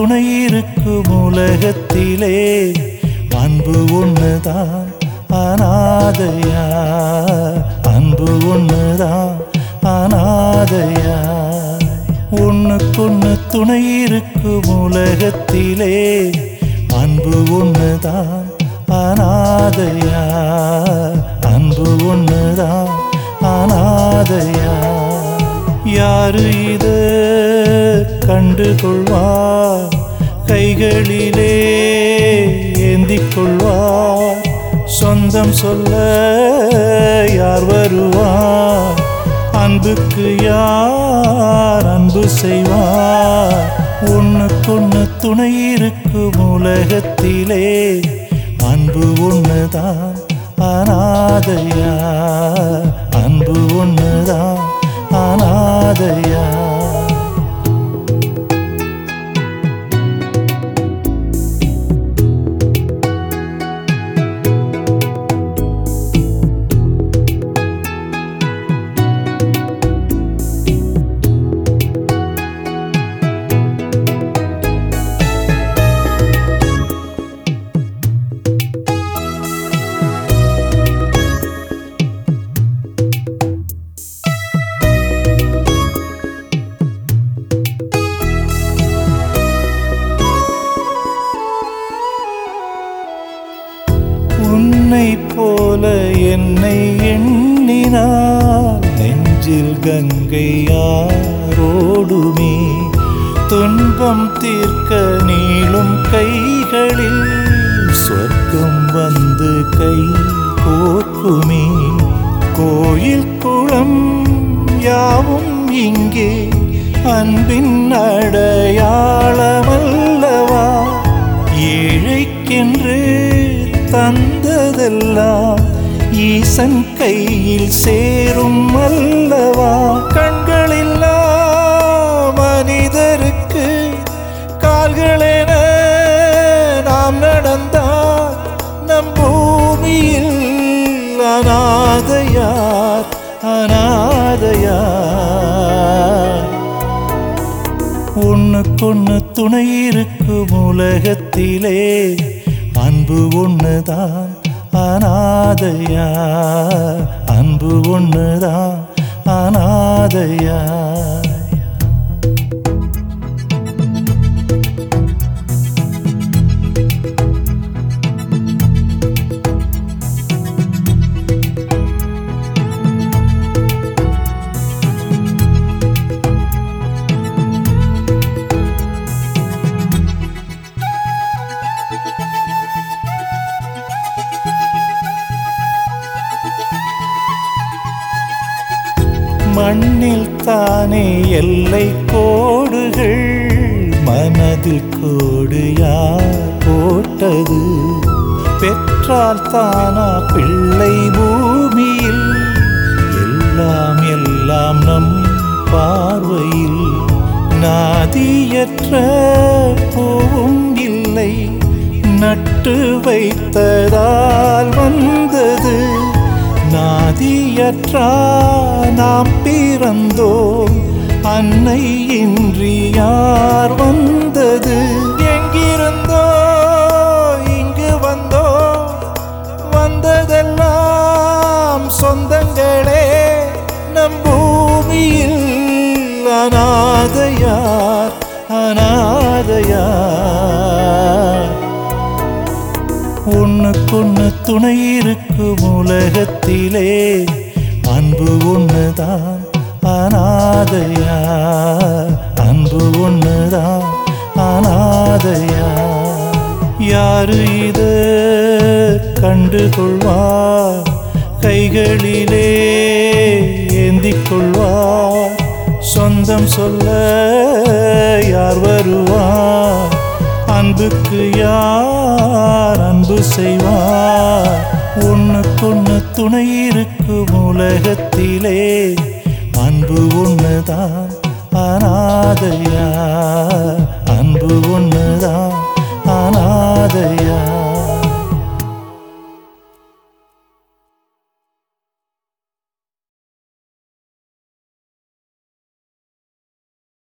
துணை இருக்கும் உலகத்திலே அன்பு ஒண்ணுதான் அனாதையா அன்பு ஒண்ணுதான் அனாதையா ஒண்ணுக்கொண்ணு துணை இருக்கும் உலகத்திலே அன்பு ஒண்ணுதான் அனாதையா அன்பு ஒண்ணுதான் அனாதையா யாரு இது கண்டுகொள்வார் கைகளிலே ஏந்திக் கொள்வார் சொந்தம் சொல்ல யார் வருவார் அன்புக்கு யார் அன்பு செய்வார் ஒண்ணுக்கொண்ணு துணை இருக்கும் உலகத்திலே அன்பு ஒண்ணுதான் அனாதையா அன்பு ஒண்ணுதான் அனாதையா உன்னை போல என்னை எண்ணினார் நெஞ்சில் கங்கையாரோடுமே துன்பம் தீர்க்க நீளும் கைகளில் சொர்க்கம் வந்து கை கோர்க்குமே கோயில் குளம் யாவும் இங்கே அன்பின் அடையாளமல்லவா ஏழைக்கென்று தந்ததெல்லாம் ஈசன் கையில் சேரும் அல்லவா கண்களில்லா மனிதருக்கு கால்களென நாம் நடந்தால் நம் பூமியில் அனாதையார் அனாதையார் ஒண்ணுக்கொண்ணு துணை இருக்கும் உலகத்திலே அன்பு ஒண்ணுதான் அனாதையா அன்பு ஒண்ணுதான் அனாதையா மண்ணில் தானே எல்லை கோடுகள் மனதில் கோடு யார் போட்டது பெற்றால் தானா பிள்ளை பூமியில் எல்லாம் எல்லாம் நம் பார்வையில் நாதியற்ற பூவும் இல்லை நட்டு வைத்ததால் வந்தது நாதியற்றா நாம் பிறந்தோம் அன்னை இன்றி யார் வந்தது எங்கிருந்தோ இங்கு வந்தோ வந்ததெல்லாம் சொந்தங்களே நம் பூமியில் அனாதையார் அனாதையார் ஒண்ணுக்கொண்ணு துணை இருக்கும் உலகத்திலே அன்பு ஒண்ணுதான் அனாதையா அன்பு ஒண்ணுதான் அனாதையா யாரு இது கண்டுகொள்வார் கைகளிலே ஏந்திக் கொள்வார் சொந்தம் சொல்ல யார் வருவார் அன்புக்கு யார் அன்பு செய்வார் ஒண்ணுக்கொண்ணு துணை இருக்கும் உலகத்திலே அன்பு ஒண்ணுதான் அனாதையா